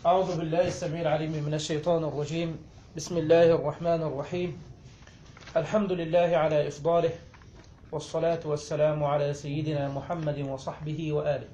أعوذ بالله السميع العليم من الشيطان الرجيم بسم الله الرحمن الرحيم الحمد لله على إفضاله والصلاة والسلام على سيدنا محمد وصحبه وآله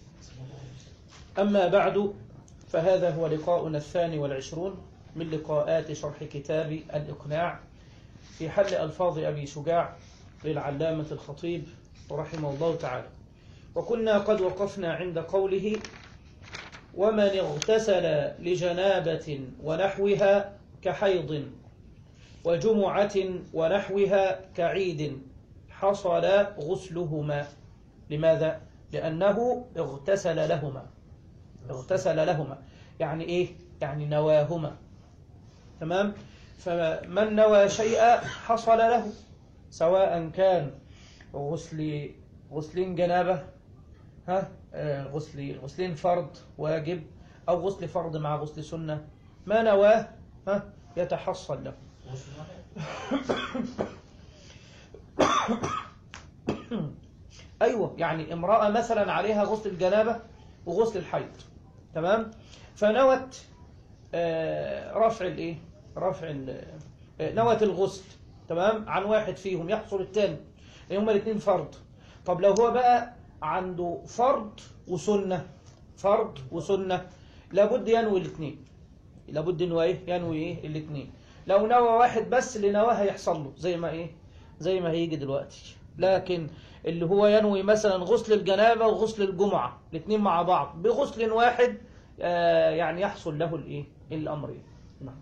أما بعد فهذا هو لقاؤنا الثاني والعشرون من لقاءات شرح كتاب الإقناع في حل ألفاظ أبي شجاع للعلامة الخطيب رحمه الله تعالى وكنا قد وقفنا عند قوله ومن اغتسل لجنابة ونحوها كحيض وجمعة ونحوها كعيد حصل غسلهما لماذا؟ لأنه اغتسل لهما اغتسل لهما يعني إيه؟ يعني نواهما تمام؟ فمن نوى شيئا حصل له سواء كان غسل غسلين جنابة ها آه، غسل غسلين فرض واجب أو غسل فرض مع غسل سنة ما نواه ها يتحصل له أيوة يعني امرأة مثلا عليها غسل الجنابة وغسل الحيض تمام فنوت آه، رفع الايه رفع ال- آه، نوت الغسل تمام عن واحد فيهم يحصل التاني لان هما الاثنين فرض طب لو هو بقى عنده فرض وسنة فرض وسنة لابد ينوي الاثنين لابد انه ايه ينوي ايه الاثنين لو نوى واحد بس اللي نواه هيحصل له زي ما ايه زي ما هيجي دلوقتي لكن اللي هو ينوي مثلا غسل الجنابة وغسل الجمعة الاثنين مع بعض بغسل واحد آه يعني يحصل له الايه الامرين نعم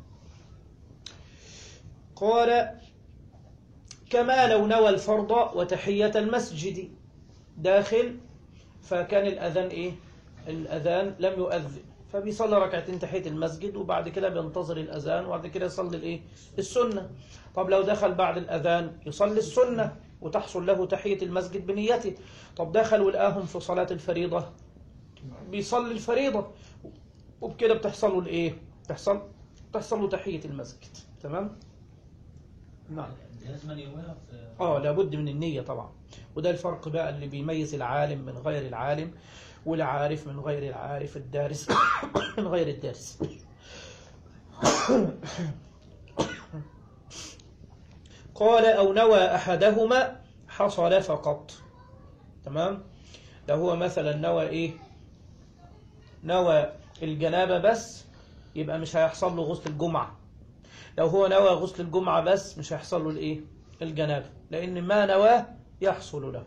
قال كما لو نوى الفرض وتحية المسجد داخل فكان الأذان إيه؟ الأذان لم يؤذن فبيصلي ركعتين تحية المسجد وبعد كده بينتظر الأذان وبعد كده يصلي الإيه؟ السنة طب لو دخل بعد الأذان يصلي السنة وتحصل له تحية المسجد بنيته طب دخل ولقاهم في صلاة الفريضة بيصلي الفريضة وبكده بتحصل له الإيه؟ تحصل تحصل له تحية المسجد تمام؟ نعم لازم أن يومها في اه لابد من النية طبعا وده الفرق بقى اللي بيميز العالم من غير العالم والعارف من غير العارف الدارس من غير الدارس قال أو نوى أحدهما حصل فقط تمام لو هو مثلا نوى إيه نوى الجنابة بس يبقى مش هيحصل له غسل الجمعة لو هو نوى غسل الجمعة بس مش هيحصل له الايه الجنابة لأن ما نواه يحصل له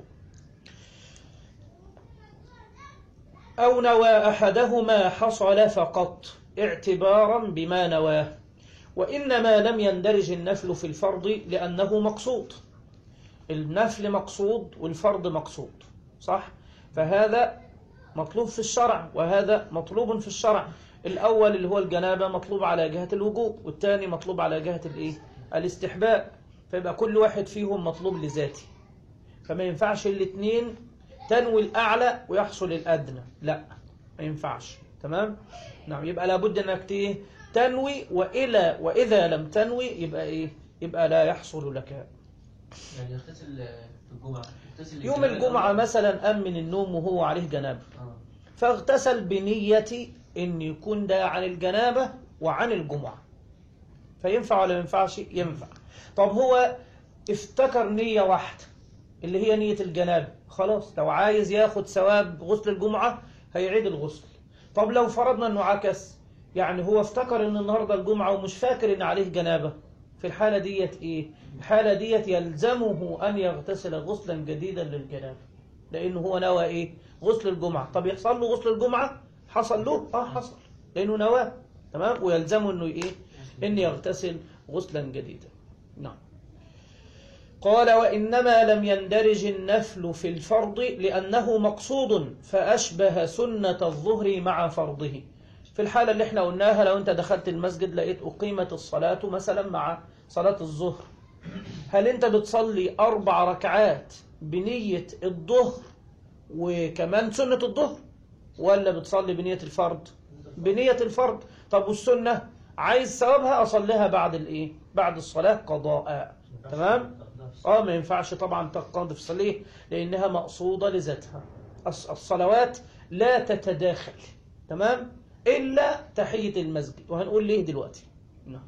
أو نوى أحدهما حصل فقط اعتبارا بما نواه وإنما لم يندرج النفل في الفرض لأنه مقصود النفل مقصود والفرض مقصود صح فهذا مطلوب في الشرع وهذا مطلوب في الشرع الأول اللي هو الجنابة مطلوب على جهة الوجوب والثاني مطلوب على جهة الإيه؟ الاستحباب فيبقى كل واحد فيهم مطلوب لذاته فما ينفعش الاثنين تنوي الأعلى ويحصل الأدنى لا ما ينفعش تمام نعم يبقى لابد انك ايه تنوي وإلى وإذا لم تنوي يبقى إيه يبقى لا يحصل لك يعني يغتسل في الجمعة يغتسل يوم للجنابة الجمعة الأول. مثلا قام من النوم وهو عليه جنابه آه. فاغتسل بنية ان يكون ده عن الجنابة وعن الجمعة فينفع ولا ما ينفعش ينفع طب هو افتكر نية واحدة اللي هي نية الجنابة خلاص لو عايز ياخد ثواب غسل الجمعة هيعيد الغسل طب لو فرضنا انه عكس يعني هو افتكر ان النهاردة الجمعة ومش فاكر ان عليه جنابة في الحالة ديت ايه الحالة ديت يلزمه ان يغتسل غسلا جديدا للجنابة لانه هو نوى ايه غسل الجمعة طب يحصل له غسل الجمعة حصل له اه حصل لانه نواه تمام ويلزمه انه ايه ان يغتسل غسلا جديدا نعم قال وإنما لم يندرج النفل في الفرض لأنه مقصود فأشبه سنة الظهر مع فرضه في الحالة اللي احنا قلناها لو انت دخلت المسجد لقيت أقيمت الصلاة مثلا مع صلاة الظهر هل انت بتصلي أربع ركعات بنية الظهر وكمان سنة الظهر ولا بتصلي بنية الفرض بنية الفرض طب والسنة عايز ثوابها أصليها بعد الإيه بعد الصلاة قضاء تمام اه ما ينفعش طبعا تقضي في الصلاة لأنها مقصودة لذاتها الص- الصلوات لا تتداخل تمام إلا تحية المسجد وهنقول ليه دلوقتي نعم.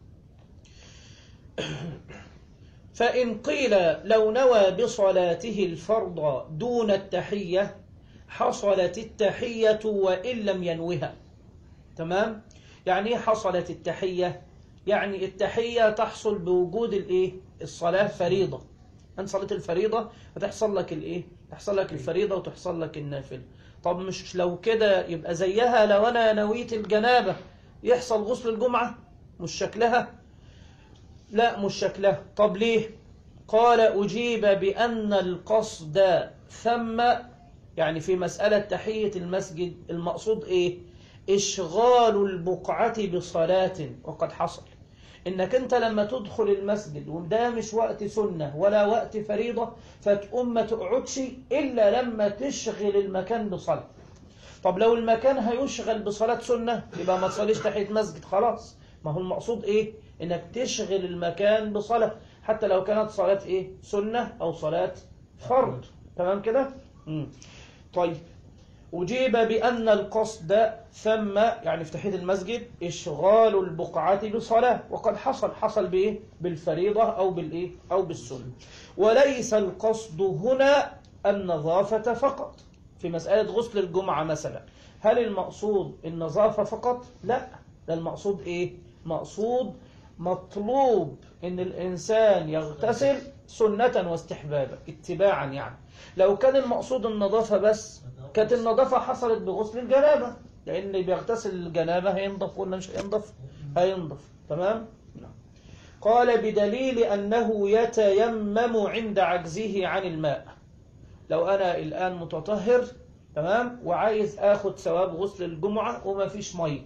فإن قيل لو نوى بصلاته الفرض دون التحية حصلت التحية وإن لم ينوها تمام يعني إيه حصلت التحية يعني التحية تحصل بوجود الايه الصلاة فريضة أنت صليت الفريضة هتحصل لك الايه تحصل لك الفريضة وتحصل لك النافلة طب مش لو كده يبقى زيها لو أنا نويت الجنابة يحصل غسل الجمعة مش شكلها لا مش شكلها طب ليه قال أجيب بأن القصد ثم يعني في مسألة تحية المسجد المقصود إيه إشغال البقعة بصلاة وقد حصل إنك أنت لما تدخل المسجد وده مش وقت سنة ولا وقت فريضة فتقوم ما تقعدش إلا لما تشغل المكان بصلاة طب لو المكان هيشغل بصلاة سنة يبقى ما تصليش تحية مسجد خلاص ما هو المقصود إيه إنك تشغل المكان بصلاة حتى لو كانت صلاة إيه سنة أو صلاة فرض تمام كده مم. طيب أجيب بأن القصد ثم يعني في تحية المسجد إشغال البقعة بصلاة وقد حصل حصل بإيه بالفريضة أو بالإيه أو بالسنة وليس القصد هنا النظافة فقط في مسألة غسل الجمعة مثلا هل المقصود النظافة فقط لا ده المقصود إيه مقصود مطلوب إن الإنسان يغتسل سنة واستحبابا اتباعا يعني لو كان المقصود النظافة بس كانت النظافة حصلت بغسل الجنابة لأن اللي بيغتسل الجنابة هينضف ولا مش هينضف هينضف تمام نعم. قال بدليل أنه يتيمم عند عجزه عن الماء لو أنا الآن متطهر تمام وعايز آخد ثواب غسل الجمعة وما فيش مية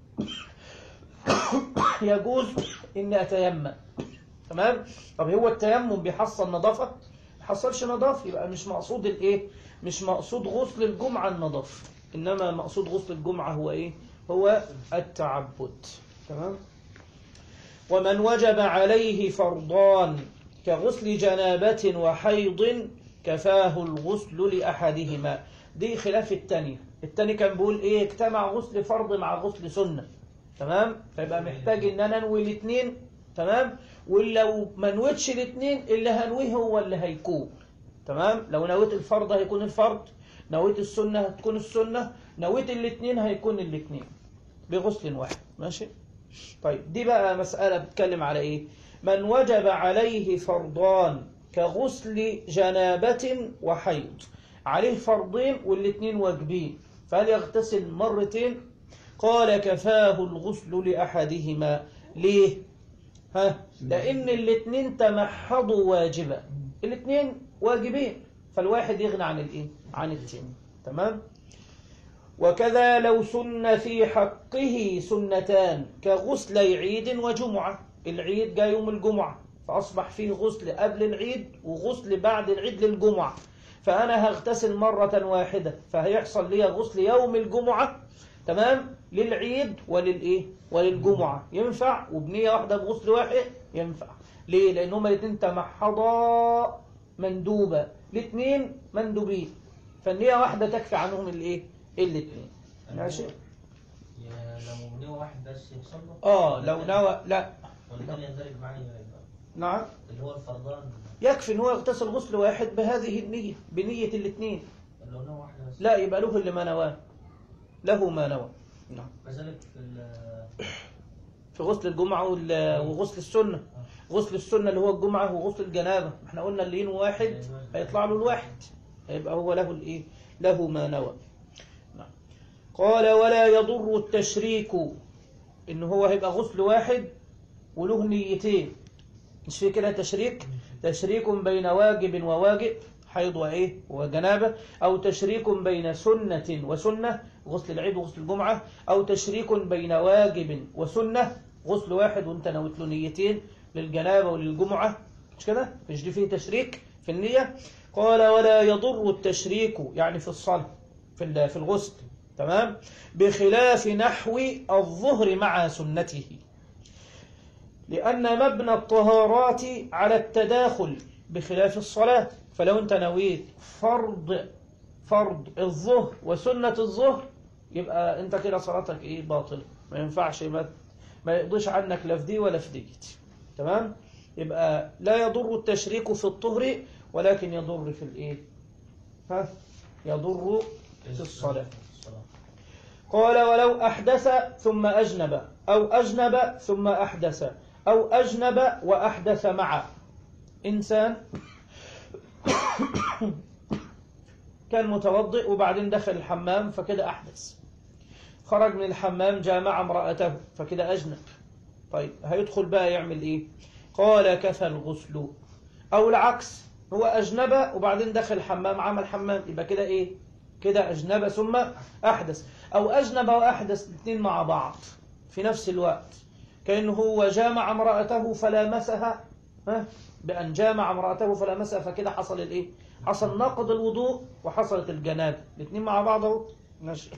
يجوز إني أتيمم تمام طب هو التيمم بيحصل نظافة ما حصلش نظافة يبقى مش مقصود الإيه مش مقصود غسل الجمعة النظافة إنما مقصود غسل الجمعة هو إيه هو التعبد تمام ومن وجب عليه فرضان كغسل جنابة وحيض كفاه الغسل لأحدهما دي خلاف التانية التاني كان بيقول ايه اجتمع غسل فرض مع غسل سنة تمام فيبقى محتاج ان انا انوي الاثنين تمام ولو ما نويتش الاثنين اللي هنويه هو اللي هيكون تمام لو نويت الفرض هيكون الفرض نويت السنة هتكون السنة نويت الاثنين هيكون الاثنين بغسل واحد ماشي طيب دي بقى مسألة بتتكلم على ايه من وجب عليه فرضان كغسل جنابة وحيض عليه فرضين والاثنين واجبين فهل يغتسل مرتين قال كفاه الغسل لأحدهما ليه ها لأن الاثنين تمحضوا واجبا الاثنين واجبين فالواحد يغنى عن الايه عن التاني تمام وكذا لو سن في حقه سنتان كغسلي عيد وجمعة العيد جاء يوم الجمعة فأصبح فيه غسل قبل العيد وغسل بعد العيد للجمعة فأنا هغتسل مرة واحدة فهيحصل لي غسل يوم الجمعة تمام للعيد وللإيه وللجمعة ينفع وبنية واحدة بغسل واحد ينفع ليه لأن هما الاثنين تمحضا مندوبة الاثنين مندوبين فالنية واحدة تكفي عنهم الايه الاثنين ماشي يا لو نوى واحد بس يوصل له اه لو نوى لا والتاني يندرج معايا يبقى نعم اللي هو الفرضان يكفي ان هو يغتسل غسل واحد بهذه النية بنية الاثنين لو نوى واحدة بس لا يبقى له اللي ما نواه له ما نوى نعم كذلك في ال- في غسل الجمعة وال- وغسل السنة غسل السنة اللي هو الجمعة وغسل الجنابة احنا قلنا اللي ينوي واحد هيطلع له الواحد هيبقى هو له الايه له ما نوى نعم. قال ولا يضر التشريك ان هو هيبقى غسل واحد وله نيتين مش في كده تشريك تشريك بين واجب وواجب حيض وايه وجنابه او تشريك بين سنه وسنه غسل العيد وغسل الجمعه او تشريك بين واجب وسنه غسل واحد وانت نويت له نيتين للجنابه وللجمعه مش كده مش دي فيه تشريك في النيه قال ولا يضر التشريك يعني في الصلاه في ال- في الغسل تمام بخلاف نحو الظهر مع سنته لأن مبنى الطهارات على التداخل بخلاف الصلاة فلو أنت نويت فرض فرض الظهر وسنة الظهر يبقى انت كده صلاتك ايه باطل ما ينفعش ما ما يقضيش عنك لا في دي ولا في ديت تمام يبقى لا يضر التشريك في الطهر ولكن يضر في الايه ها يضر في الصلاة الصلاة قال ولو أحدث ثم أجنب أو أجنب ثم أحدث أو أجنب وأحدث معا إنسان كان متوضئ وبعدين دخل الحمام فكده أحدث خرج من الحمام جامع امرأته فكده أجنب طيب هيدخل بقى يعمل إيه قال كفى الغسل أو العكس هو أجنب وبعدين دخل الحمام عمل حمام يبقى كده إيه كده أجنب ثم أحدث أو أجنب وأحدث الاثنين مع بعض في نفس الوقت كأنه هو جامع امرأته فلامسها ها بأن جامع امرأته فلامسها فكده حصل الإيه حصل نقض الوضوء وحصلت الجنابة الاثنين مع بعض اهو ماشي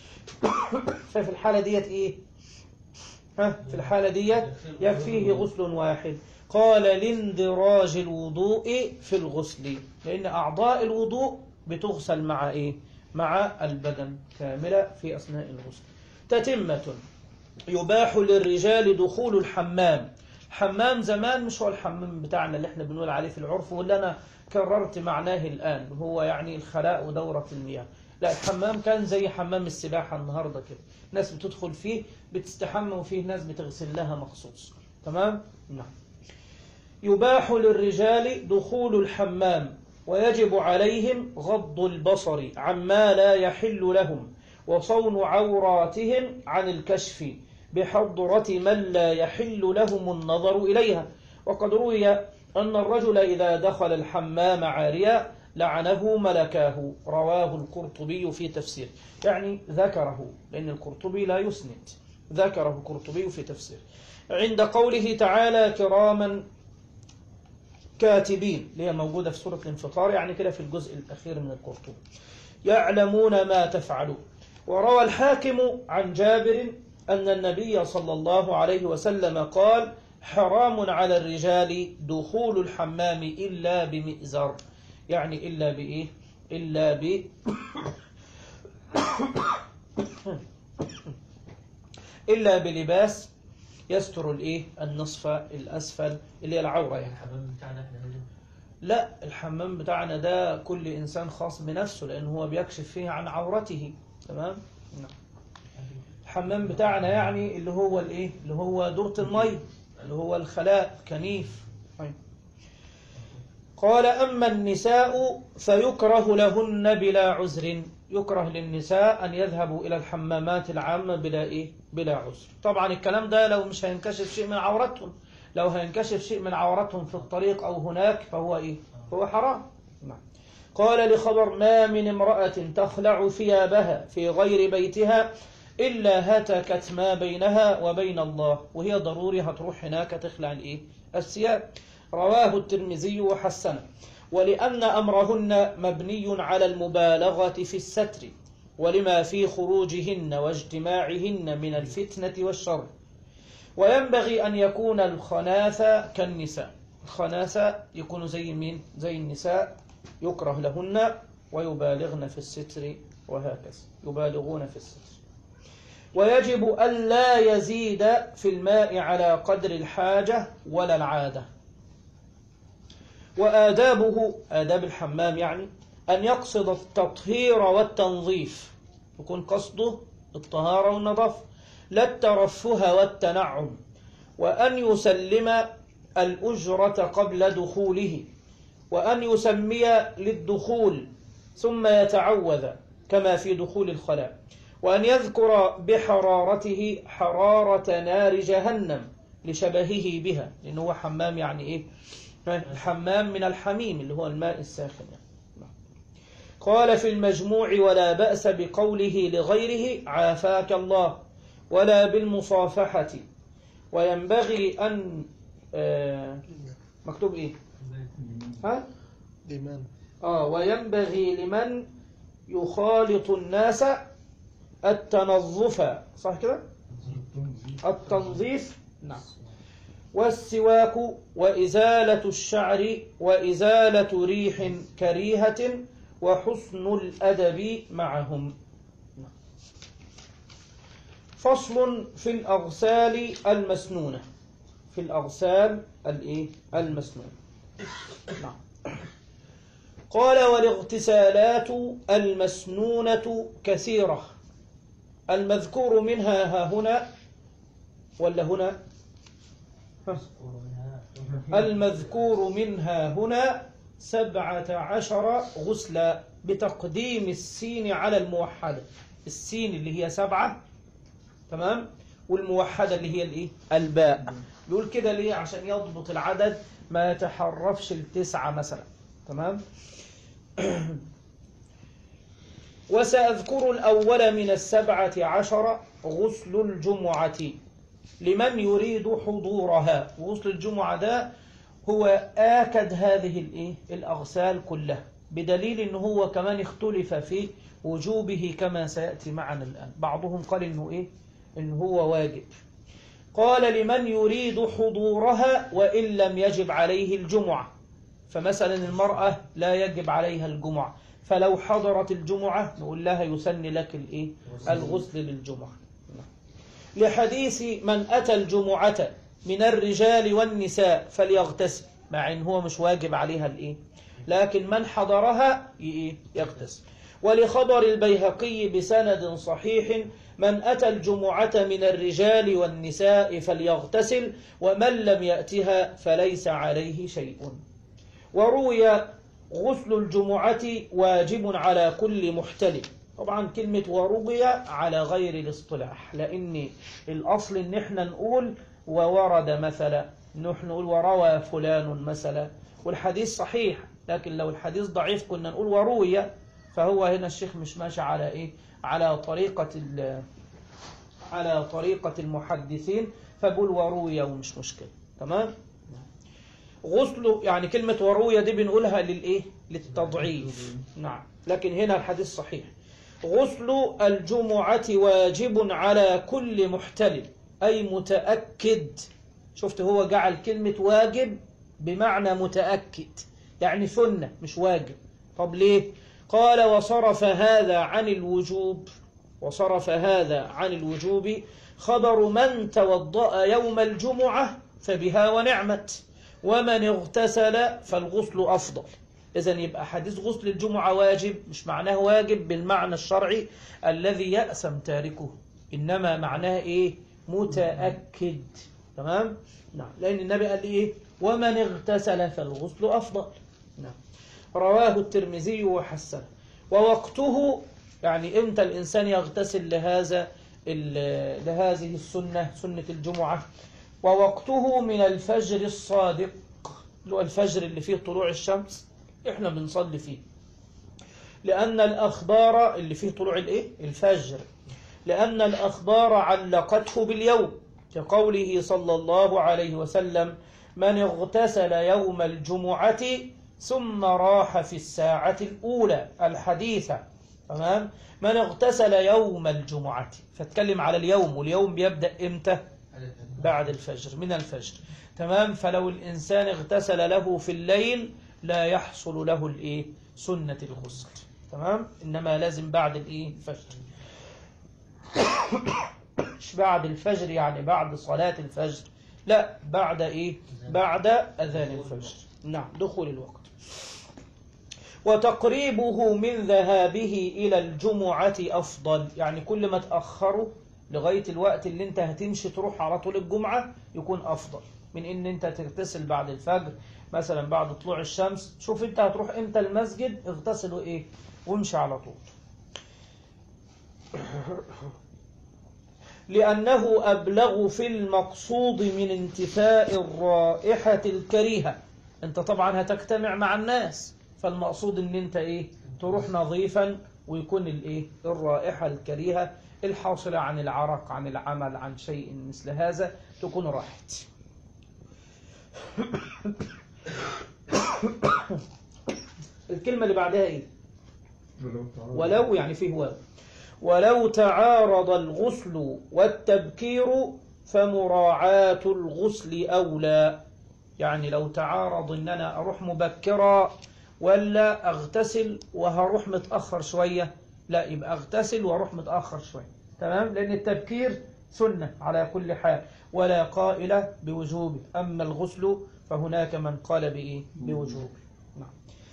ففي الحالة ديت إيه ها في الحالة ديت يكفيه غسل واحد قال لاندراج الوضوء في الغسل لأن أعضاء الوضوء بتغسل مع إيه مع البدن كاملة في أثناء الغسل تتمة يباح للرجال دخول الحمام حمام زمان مش هو الحمام بتاعنا اللي احنا بنقول عليه في العرف واللي أنا كررت معناه الآن هو يعني الخلاء ودورة المياه لا الحمام كان زي حمام السباحة النهاردة كده ناس بتدخل فيه بتستحمى وفيه ناس بتغسل لها مخصوص تمام؟ نعم يباح للرجال دخول الحمام ويجب عليهم غض البصر عما لا يحل لهم وصون عوراتهم عن الكشف بحضرة من لا يحل لهم النظر إليها وقد روي أن الرجل إذا دخل الحمام عاريا لعنه ملكاه رواه القرطبي في تفسير يعني ذكره لأن القرطبي لا يسند ذكره القرطبي في تفسير عند قوله تعالى كراما كاتبين اللي هي موجودة في سورة الانفطار يعني كده في الجزء الأخير من القرطبي يعلمون ما تفعلون وروى الحاكم عن جابر أن النبي صلى الله عليه وسلم قال حرام على الرجال دخول الحمام إلا بمئزر يعني إلا بإيه إلا ب إلا بلباس يستر الإيه النصف الأسفل اللي هي العورة يعني الحمام بتاعنا احنا هنا لا الحمام بتاعنا ده كل إنسان خاص بنفسه لأن هو بيكشف فيه عن عورته تمام نعم. الحمام بتاعنا يعني اللي هو الايه اللي هو دورة المي اللي هو الخلاء كنيف طيب. قال أما النساء فيكره لهن بلا عذر يكره للنساء أن يذهبوا إلى الحمامات العامة بلا إيه بلا عذر طبعا الكلام ده لو مش هينكشف شيء من عورتهم لو هينكشف شيء من عورتهم في الطريق أو هناك فهو إيه فهو حرام نعم قال لخبر ما من امرأة تخلع ثيابها في غير بيتها إلا هتكت ما بينها وبين الله وهي ضروري هتروح هناك تخلع الإيه الثياب رواه الترمذي وحسنه ولأن أمرهن مبني على المبالغة في الستر ولما في خروجهن واجتماعهن من الفتنة والشر وينبغي أن يكون الخناثة كالنساء الخناثة يكون زي مين زي النساء يكره لهن ويبالغن في الستر وهكذا يبالغون في الستر ويجب ألا يزيد في الماء على قدر الحاجة ولا العادة وآدابه آداب الحمام يعني أن يقصد التطهير والتنظيف يكون قصده الطهارة والنظافة لا الترفه والتنعم وأن يسلم الأجرة قبل دخوله وأن يسمي للدخول ثم يتعوذ كما في دخول الخلاء وأن يذكر بحرارته حرارة نار جهنم لشبهه بها لأنه هو حمام يعني إيه الحمام من الحميم اللي هو الماء الساخن قال في المجموع ولا بأس بقوله لغيره عافاك الله ولا بالمصافحة وينبغي أن آه مكتوب إيه ها لمن آه وينبغي لمن يخالط الناس التنظف صح كده التنظيف نعم والسواك وإزالة الشعر وإزالة ريح كريهة وحسن الأدب معهم فصل في الأغسال المسنونة في الأغسال الإيه؟ المسنونة نعم قال والاغتسالات المسنونة كثيرة المذكور منها ها هنا ولا هنا ها؟ مذكور منها المذكور منها هنا سبعة عشر غسلا بتقديم السين على الموحدة السين اللي هي سبعة تمام والموحدة اللي هي الايه الباء يقول كده ليه عشان يضبط العدد ما يتحرفش التسعة مثلا تمام وسأذكر الأول من السبعة عشر غسل الجمعة لمن يريد حضورها وغسل الجمعة ده هو آكد هذه الإيه؟ الأغسال كلها بدليل أنه هو كمان اختلف في وجوبه كما سيأتي معنا الآن بعضهم قال أنه إيه؟ إنه هو واجب قال لمن يريد حضورها وإن لم يجب عليه الجمعة فمثلا المرأة لا يجب عليها الجمعة فلو حضرت الجمعة نقول لها يسن لك الإيه؟ الغسل للجمعة لحديث من أتى الجمعة من الرجال والنساء فليغتسل مع إن هو مش واجب عليها الإيه لكن من حضرها ي- يغتسل ولخبر البيهقي بسند صحيح من أتى الجمعة من الرجال والنساء فليغتسل ومن لم يأتها فليس عليه شيء وروي غسل الجمعة واجب على كل محتلم طبعا كلمة وروي على غير الاصطلاح لأن الأصل إن احنا نقول وورد مثلا نحن نقول وروى فلان مثلا والحديث صحيح لكن لو الحديث ضعيف كنا نقول وروي فهو هنا الشيخ مش ماشي على إيه على طريقة ال- على طريقة المحدثين فبقول وروي ومش مشكلة تمام غسل يعني كلمة وروية دي بنقولها للإيه؟ للتضعيف نعم لكن هنا الحديث صحيح غسل الجمعة واجب على كل محتلم أي متأكد شفت هو جعل كلمة واجب بمعنى متأكد يعني سنة مش واجب طب ليه؟ قال وصرف هذا عن الوجوب وصرف هذا عن الوجوب خبر من توضأ يوم الجمعة فبها ونعمت ومن اغتسل فالغسل أفضل إذا يبقى حديث غسل الجمعة واجب مش معناه واجب بالمعنى الشرعي الذي يأسم تاركه إنما معناه إيه متأكد تمام نعم لأن النبي قال إيه ومن اغتسل فالغسل أفضل نعم رواه الترمذي وحسنه ووقته يعني إمتى الإنسان يغتسل لهذا ال- لهذه السنة سنة الجمعة ووقته من الفجر الصادق اللي هو الفجر اللي فيه طلوع الشمس احنا بنصلي فيه لأن الأخبار اللي فيه طلوع الايه الفجر لأن الأخبار علقته باليوم كقوله صلى الله عليه وسلم من اغتسل يوم الجمعة ثم راح في الساعة الأولى الحديثة تمام من اغتسل يوم الجمعة فاتكلم على اليوم واليوم بيبدأ إمتى بعد الفجر من الفجر تمام فلو الإنسان اغتسل له في الليل لا يحصل له الإيه سنة الغسل تمام إنما لازم بعد الإيه الفجر مش بعد الفجر يعني بعد صلاة الفجر لا بعد إيه بعد أذان الفجر نعم دخول الوقت وتقريبه من ذهابه إلى الجمعة أفضل يعني كل ما تأخره لغاية الوقت اللي انت هتمشي تروح على طول الجمعة يكون أفضل من ان انت تغتسل بعد الفجر مثلا بعد طلوع الشمس شوف انت هتروح امتى المسجد اغتسل وايه وامشي على طول لأنه أبلغ في المقصود من انتفاء الرائحة الكريهة انت طبعا هتجتمع مع الناس فالمقصود ان انت ايه تروح نظيفا ويكون الايه الرائحة الكريهة الحاصلة عن العرق عن العمل عن شيء مثل هذا تكون راحت الكلمة اللي بعدها ايه ولو يعني فيه واو ولو تعارض الغسل والتبكير فمراعاة الغسل أولى يعني لو تعارض ان انا اروح مبكرا ولا اغتسل وهروح متأخر شوية لا يبقى اغتسل واروح متأخر شوية تمام لان التبكير سنة على كل حال ولا قائل بوجوبه أما الغسل فهناك من قال بإيه بوجوبه نعم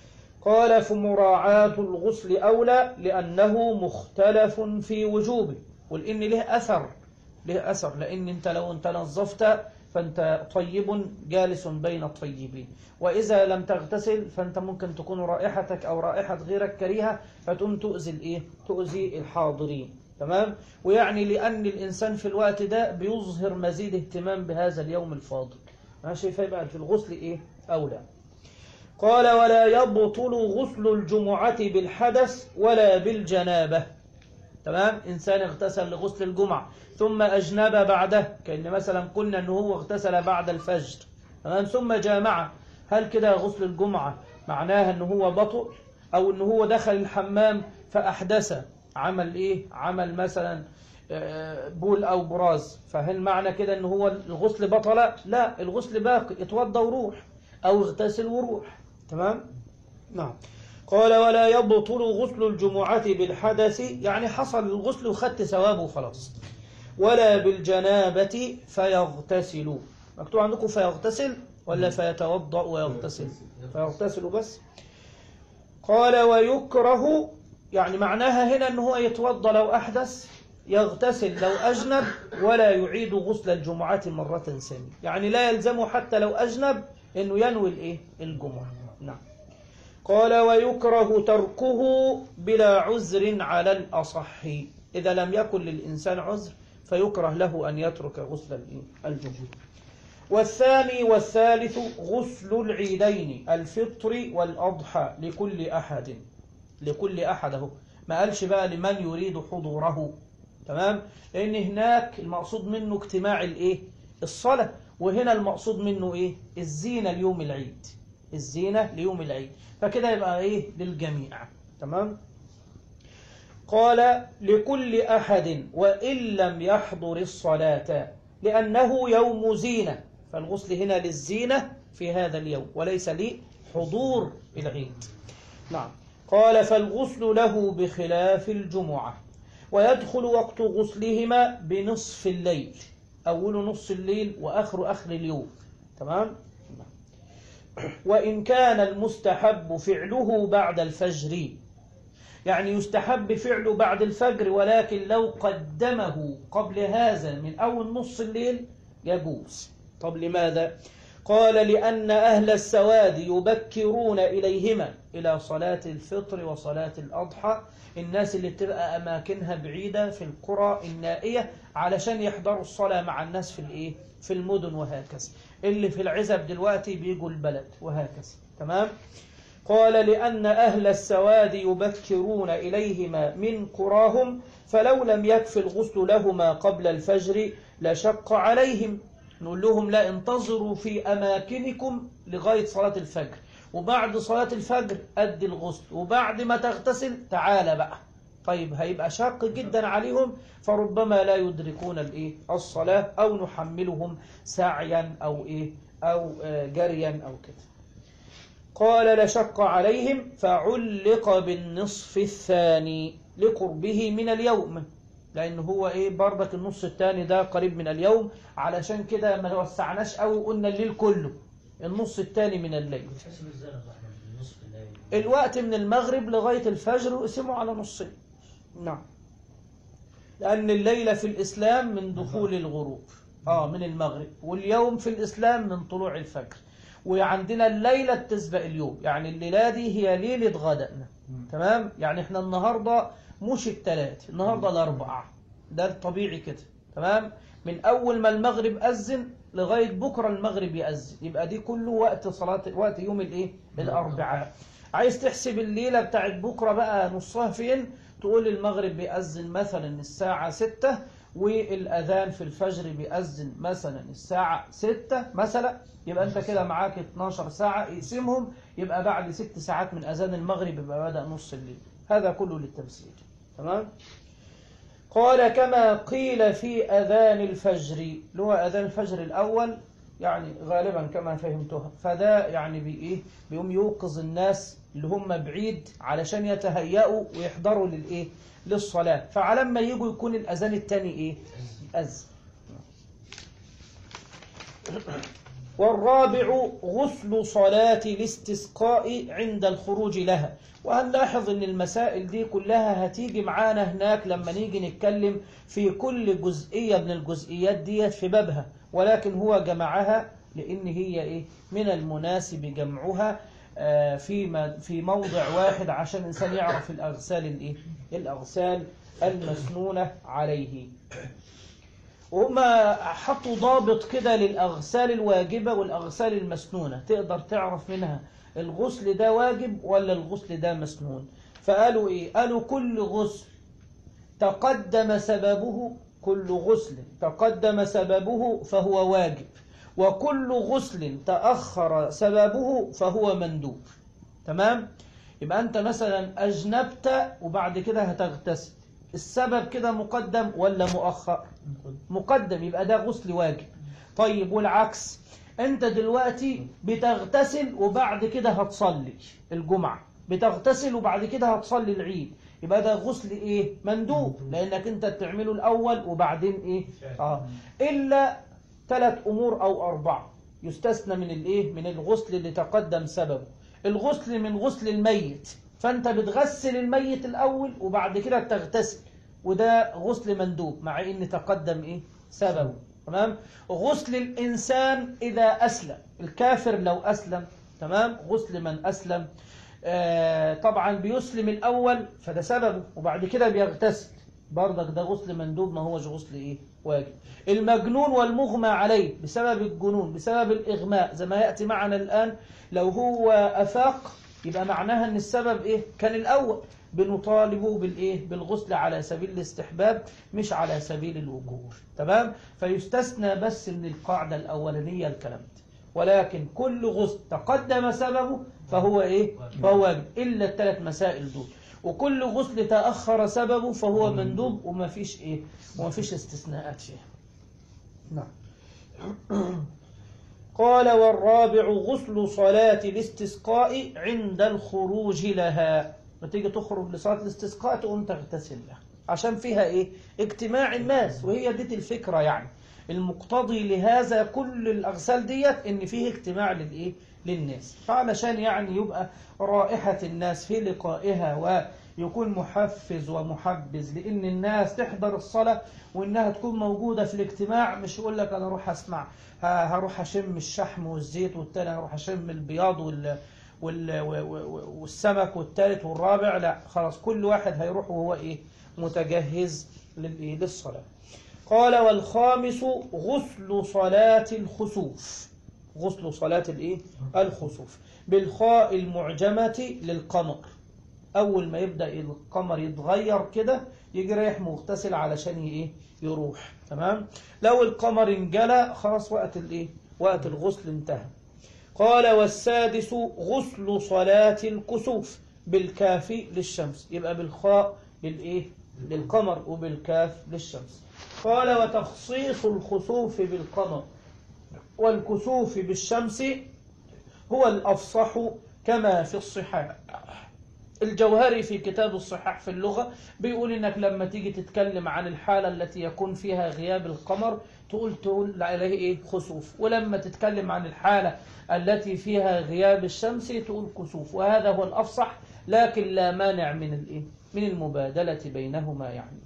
قال فمراعاة الغسل أولى لأنه مختلف في وجوبه والإن له أثر له أثر لأن أنت لو أنت نظفت فأنت طيب جالس بين الطيبين وإذا لم تغتسل فأنت ممكن تكون رائحتك أو رائحة غيرك كريهة فتقوم تؤذي الإيه؟ تؤذي الحاضرين تمام ويعني لأن الإنسان في الوقت ده بيظهر مزيد اهتمام بهذا اليوم الفاضل ماشي فيبقى في الغسل إيه أولى قال ولا يبطل غسل الجمعة بالحدث ولا بالجنابة تمام إنسان اغتسل لغسل الجمعة ثم أجنب بعده كأن مثلا قلنا أنه هو اغتسل بعد الفجر تمام ثم جامع هل كده غسل الجمعة معناها أنه هو بطل أو أنه هو دخل الحمام فأحدث عمل إيه عمل مثلا آه، بول أو براز فهل معنى كده أنه هو الغسل بطل لا الغسل باقي اتوضى وروح أو اغتسل وروح تمام نعم قال ولا يبطل غسل الجمعة بالحدث يعني حصل الغسل وخدت ثوابه خلاص ولا بالجنابة فيغتسل مكتوب عندكم فيغتسل ولا فيتوضأ ويغتسل فيغتسل بس قال ويكره يعني معناها هنا أنه هو يتوضأ لو أحدث يغتسل لو أجنب ولا يعيد غسل الجمعة مرة ثانية يعني لا يلزمه حتى لو أجنب أنه ينوي الإيه الجمعة نعم قال ويكره تركه بلا عذر على الأصح إذا لم يكن للإنسان عذر فيكره له أن يترك غسل الإيه؟ الجمعة والثاني والثالث غسل العيدين الفطر والأضحى لكل أحد لكل أحد اهو ما قالش بقى لمن يريد حضوره تمام لأن هناك المقصود منه اجتماع الإيه الصلاة وهنا المقصود منه إيه الزينة ليوم العيد الزينة ليوم العيد فكده يبقى إيه للجميع تمام قال لكل أحد وإن لم يحضر الصلاة لأنه يوم زينة فالغسل هنا للزينة في هذا اليوم وليس لحضور العيد نعم قال فالغسل له بخلاف الجمعة ويدخل وقت غسلهما بنصف الليل أول نصف الليل وآخر آخر اليوم تمام وإن كان المستحب فعله بعد الفجر يعني يستحب فعله بعد الفجر ولكن لو قدمه قبل هذا من أول نص الليل يجوز طب لماذا؟ قال لأن أهل السواد يبكرون إليهما إلى صلاة الفطر وصلاة الأضحى الناس اللي بتبقى أماكنها بعيدة في القرى النائية علشان يحضروا الصلاة مع الناس في الإيه؟ في المدن وهكذا اللي في العزب دلوقتي بيجوا البلد وهكذا تمام؟ قال لأن أهل السواد يبكرون إليهما من قراهم فلو لم يكف الغسل لهما قبل الفجر لشق عليهم نقول لهم لا انتظروا في أماكنكم لغاية صلاة الفجر وبعد صلاة الفجر أدي الغسل وبعد ما تغتسل تعال بقى طيب هيبقى شاق جدا عليهم فربما لا يدركون الايه الصلاة أو نحملهم سعيا أو إيه أو آه، جريا أو كده قال لشق عليهم فعلق بالنصف الثاني لقربه من اليوم لأن هو إيه برضك النص الثاني ده قريب من اليوم علشان كده ما وسعناش قوي وقلنا الليل كله النص الثاني من الليل بتحسب ازاي يا احمد نصف الليل الوقت من المغرب لغاية الفجر اقسمه على نصين نعم لأن الليلة في الإسلام من دخول الغروب آه من المغرب واليوم في الإسلام من طلوع الفجر وعندنا الليلة تسبق اليوم يعني الليلة دي هي ليلة غدائنا تمام يعني احنا النهاردة مش التلات النهاردة الأربعة ده الطبيعي كده تمام من أول ما المغرب أذن لغاية بكرة المغرب يأذن يبقى دي كله وقت صلاة وقت يوم الإيه الأربعاء عايز تحسب الليلة بتاعت بكرة بقى نصها فين تقول المغرب بيأذن مثلا الساعة ستة والأذان في الفجر بيأذن مثلا الساعة ستة مثلا يبقى أنت كده معاك 12 ساعة اقسمهم يبقى بعد ست ساعات من أذان المغرب يبقى بدأ نص الليل هذا كله للتمثيل تمام قال كما قيل في أذان الفجر اللي هو أذان الفجر الأول يعني غالبا كما فهمتها فده يعني بإيه بيقوم يوقظ الناس اللي هم بعيد علشان يتهيأوا ويحضروا للإيه للصلاة فعلى ما يجوا يكون الأذان الثاني إيه أز والرابع غسل صلاة الاستسقاء عند الخروج لها وهنلاحظ ان المسائل دي كلها هتيجي معانا هناك لما نيجي نتكلم في كل جزئية من الجزئيات دي في بابها ولكن هو جمعها لان هي ايه من المناسب جمعها آه، في م- في موضع واحد عشان الانسان يعرف الاغسال الايه الاغسال المسنونة عليه وهما حطوا ضابط كده للأغسال الواجبة والأغسال المسنونة تقدر تعرف منها الغسل ده واجب ولا الغسل ده مسنون فقالوا إيه قالوا كل غسل تقدم سببه كل غسل تقدم سببه فهو واجب وكل غسل تأخر سببه فهو مندوب تمام يبقى أنت مثلا أجنبت وبعد كده هتغتسل السبب كده مقدم ولا مؤخر مقدم يبقى ده غسل واجب طيب والعكس انت دلوقتي بتغتسل وبعد كده هتصلي الجمعة بتغتسل وبعد كده هتصلي العيد يبقى ده غسل ايه مندوب لانك انت بتعمله الاول وبعدين ايه اه الا ثلاث امور او اربعة يستثنى من الايه من الغسل اللي تقدم سببه الغسل من غسل الميت فانت بتغسل الميت الاول وبعد كده تغتسل وده غسل مندوب مع ان تقدم ايه سببه تمام غسل الانسان اذا اسلم الكافر لو اسلم تمام غسل من اسلم آه طبعا بيسلم الاول فده سببه وبعد كده بيغتسل برضك ده غسل مندوب ما هوش غسل ايه واجب المجنون والمغمى عليه بسبب الجنون بسبب الاغماء زي ما ياتي معنا الان لو هو افاق يبقى معناها ان السبب ايه كان الاول بنطالبه بالايه بالغسل على سبيل الاستحباب مش على سبيل الوجوب تمام فيستثنى بس من القاعده الاولانيه الكلام ده ولكن كل غسل تقدم سببه فهو ايه فهو واجب الا الثلاث مسائل دول وكل غسل تاخر سببه فهو مندوب وما فيش ايه وما فيش استثناءات فيه نعم قال والرابع غسل صلاة الاستسقاء عند الخروج لها ما تيجي تخرج لصلاة الاستسقاء تقوم تغتسل لها عشان فيها ايه اجتماع الناس وهي دي الفكرة يعني المقتضي لهذا كل الأغسال ديت ان فيه اجتماع للايه للناس فعلشان يعني يبقى رائحة الناس في لقائها ويكون محفز ومحبز لأن الناس تحضر الصلاة وإنها تكون موجودة في الاجتماع مش يقول لك أنا أروح أسمع ه- هروح أشم الشحم والزيت والتاني هروح أشم البياض وال وال و- و- والسمك والتالت والرابع لا خلاص كل واحد هيروح وهو إيه متجهز للإيه للصلاة قال والخامس غسل صلاة الخسوف غسل صلاة الايه الخسوف بالخاء المعجمة للقمر أول ما يبدأ القمر يتغير كده يجي رايح مغتسل علشان ي- ايه يروح تمام لو القمر انجلى خلاص وقت الايه وقت الغسل انتهى قال والسادس غسل صلاة الكسوف بالكاف للشمس يبقى بالخاء للايه للقمر وبالكاف للشمس قال وتخصيص الخسوف بالقمر والكسوف بالشمس هو الأفصح كما في الصحاح الجوهري في كتاب الصحاح في اللغة بيقول إنك لما تيجي تتكلم عن الحالة التي يكون فيها غياب القمر تقول تقول عليه إيه خسوف ولما تتكلم عن الحالة التي فيها غياب الشمس تقول كسوف وهذا هو الأفصح لكن لا مانع من الإيه من المبادلة بينهما يعني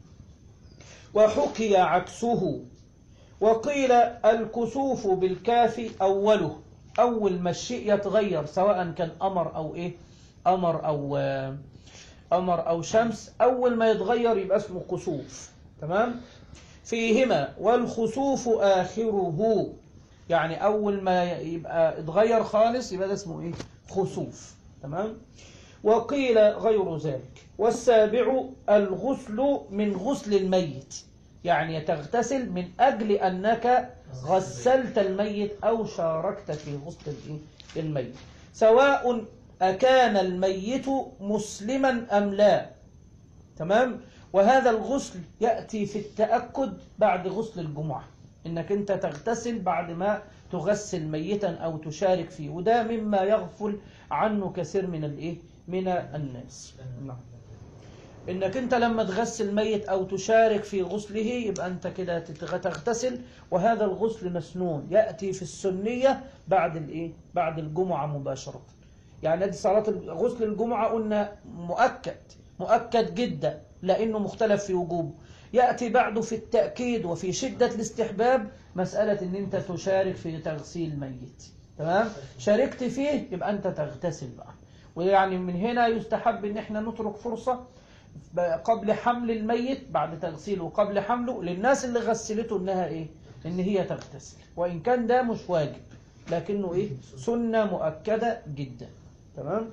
وحكي عكسه وقيل الكسوف بالكاف أوله أول ما الشيء يتغير سواء كان أمر أو إيه أمر أو آه، أمر أو شمس أول ما يتغير يبقى اسمه كسوف تمام فيهما والخسوف آخره يعني أول ما يبقى اتغير خالص يبقى ده اسمه إيه خسوف تمام وقيل غير ذلك والسابع الغسل من غسل الميت يعني تغتسل من أجل أنك غسلت الميت أو شاركت في غسل الإيه؟ الميت سواء أكان الميت مسلما أم لا تمام وهذا الغسل يأتي في التأكد بعد غسل الجمعة إنك أنت تغتسل بعد ما تغسل ميتا أو تشارك فيه وده مما يغفل عنه كثير من الإيه من الناس نعم انك انت لما تغسل ميت او تشارك في غسله يبقى انت كده تتغ- تغتسل وهذا الغسل مسنون ياتي في السنيه بعد الايه بعد الجمعه مباشره يعني دي صلاه غسل الجمعه قلنا مؤكد مؤكد جدا لانه مختلف في وجوبه ياتي بعده في التاكيد وفي شده الاستحباب مساله ان انت تشارك في تغسيل ميت تمام شاركت فيه يبقى انت تغتسل بقى ويعني من هنا يستحب ان احنا نترك فرصه قبل حمل الميت بعد تغسيله وقبل حمله للناس اللي غسلته انها ايه ان هي تغتسل وان كان ده مش واجب لكنه ايه سنة مؤكدة جدا تمام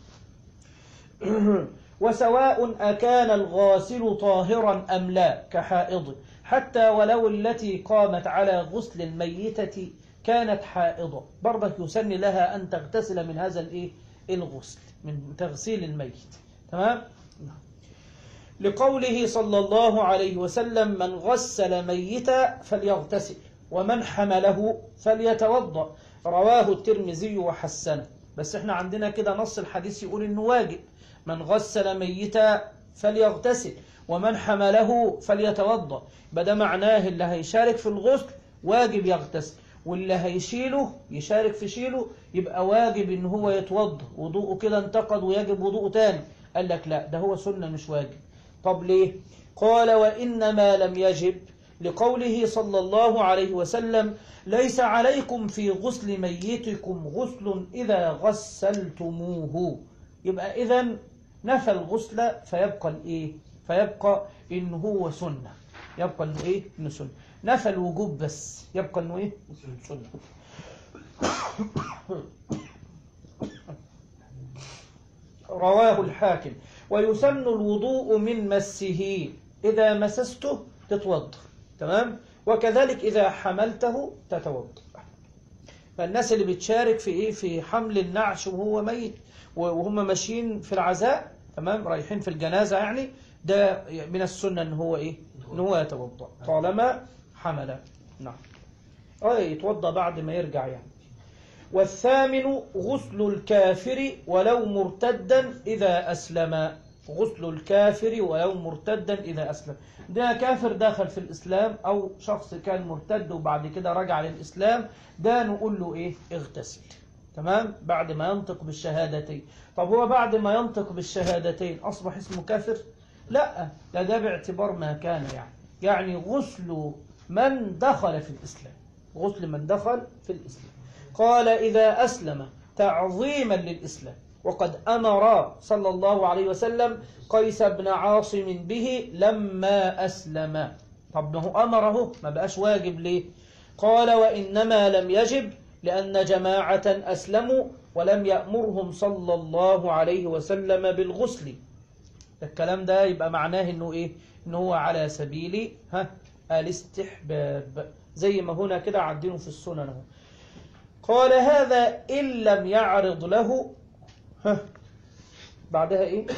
وسواء أكان الغاسل طاهرا أم لا كحائض حتى ولو التي قامت على غسل الميتة كانت حائضة برضك يسن لها أن تغتسل من هذا الإيه الغسل من تغسيل الميت تمام لقوله صلى الله عليه وسلم من غسل ميتا فليغتسل ومن حمله فليتوضأ رواه الترمذي وحسنه بس احنا عندنا كده نص الحديث يقول انه واجب من غسل ميتا فليغتسل ومن حمله فليتوضأ بدا معناه اللي هيشارك في الغسل واجب يغتسل واللي هيشيله يشارك في شيله يبقى واجب ان هو يتوضا وضوءه كده انتقد ويجب وضوءه تاني قال لك لا ده هو سنة مش واجب طب ليه قال وإنما لم يجب لقوله صلى الله عليه وسلم ليس عليكم في غسل ميتكم غسل إذا غسلتموه يبقى إذا نفى الغسل فيبقى الإيه فيبقى إن هو سنة يبقى إنه إيه إنه سنة نفى الوجوب بس يبقى إنه إيه سنة رواه الحاكم ويسن الوضوء من مسه إذا مسسته تتوضا تمام وكذلك إذا حملته تتوضا فالناس اللي بتشارك في إيه في حمل النعش وهو ميت وهم ماشيين في العزاء تمام رايحين في الجنازة يعني ده من السنة إن هو إيه إن هو يتوضا طالما حمل نعم اه يتوضا بعد ما يرجع يعني والثامن غسل الكافر ولو مرتدا إذا أسلم غسل الكافر ولو مرتدا إذا أسلم ده كافر دخل في الإسلام أو شخص كان مرتد وبعد كده رجع للإسلام ده نقول له إيه اغتسل تمام بعد ما ينطق بالشهادتين طب هو بعد ما ينطق بالشهادتين أصبح اسمه كافر لا ده ده باعتبار ما كان يعني يعني غسل من دخل في الإسلام غسل من دخل في الإسلام قال إذا أسلم تعظيما للإسلام وقد أمر صلى الله عليه وسلم قيس بن عاصم به لما أسلم طب ما هو أمره ما بقاش واجب ليه قال وإنما لم يجب لأن جماعة أسلموا ولم يأمرهم صلى الله عليه وسلم بالغسل الكلام ده يبقى معناه إنه إيه إنه هو على سبيل ها الاستحباب زي ما هنا كده عدينه في السنن اهو قال هذا إن لم يعرض له ها بعدها إيه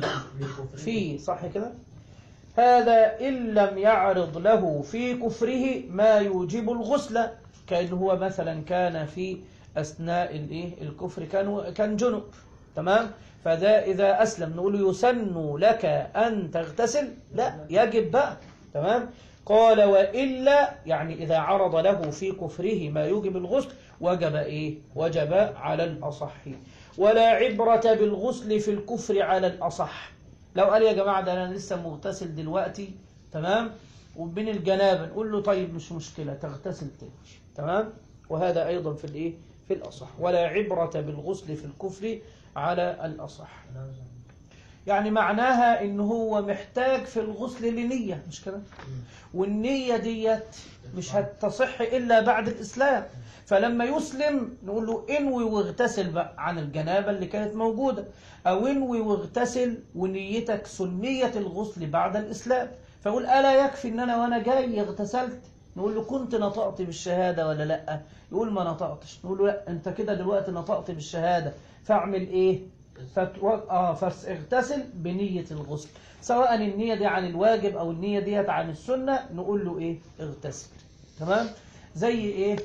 في صح كده هذا إن لم يعرض له في كفره ما يوجب الغسل كأن هو مثلا كان في أثناء الإيه الكفر كان كان جنب تمام فذا إذا أسلم نقول يسن لك أن تغتسل لا يجب بقى تمام قال وإلا يعني إذا عرض له في كفره ما يوجب الغسل وجب إيه وجب على الأصح ولا عبرة بالغسل في الكفر على الأصح لو قال يا جماعة ده أنا لسه مغتسل دلوقتي تمام وبين الجنابة نقول له طيب مش مشكلة تغتسل تاني تمام وهذا أيضا في الإيه في الأصح ولا عبرة بالغسل في الكفر على الأصح يعني معناها ان هو محتاج في الغسل لنية مش كده والنية ديت مش هتصح إلا بعد الإسلام فلما يسلم نقول له انوي واغتسل بقى عن الجنابة اللي كانت موجودة أو انوي واغتسل ونيتك سنية الغسل بعد الإسلام فأقول ألا يكفي أن أنا وأنا جاي اغتسلت نقول له كنت نطقت بالشهادة ولا لا يقول ما نطقتش نقول له لا أنت كده دلوقتي نطقت بالشهادة فاعمل إيه فتو... آه فاغتسل بنية الغسل سواء النية دي عن الواجب أو النية ديت عن السنة نقول له إيه اغتسل تمام زي إيه